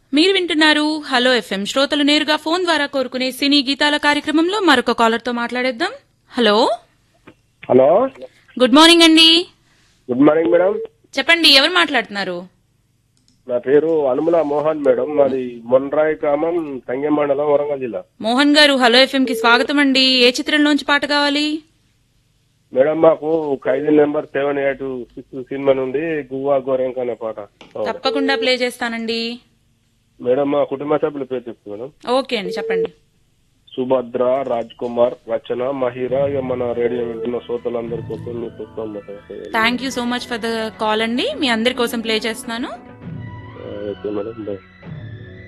మీరు వింటున్నారు hello FM శ్రోతలు నేరుగా ఫోన్ ద్వారా కోరుకునే సినీ గీతాల కార్యక్రమంలో మరొక కాలర్ తో మాట్లాడేద్దాం హలో హలో గుడ్ మార్నింగ్ అండి గుడ్ మార్నింగ్ మేడం చెప్పండి ఎవరు మాట్లాడుతున్నారు నా పేరు అనుముల మోహన్ మేడం మాది మొన్రాయి గ్రామం తంగె మండలం వరంగల్ జిల్లా మోహన్ గారు హలో ఎఫ్ఎం కి స్వాగతం అండి ఏ చిత్రంలోంచి పాట కావాలి మేడం మాకు Khaidi number seven eight six సినిమా నుండి గువ్వా గోరెంక అనే పాట ఓ. తప్పకుండా ప్లే చేస్తానండి మేడం మా కుటుంబ సభ్యుల పేరు చెప్తు మేడం ఓకే అండి చెప్పండి సుభద్ర రాజ్ కుమార్ రచన మహిరా ఇక మన రేడియో వింటున్న శ్రోతలందరి కోసం మీ పుస్తకం thank you so much for the call అండి మీ అందరి కోసం ప్లే చేస్తున్నాను ఓకే మేడం బాయ్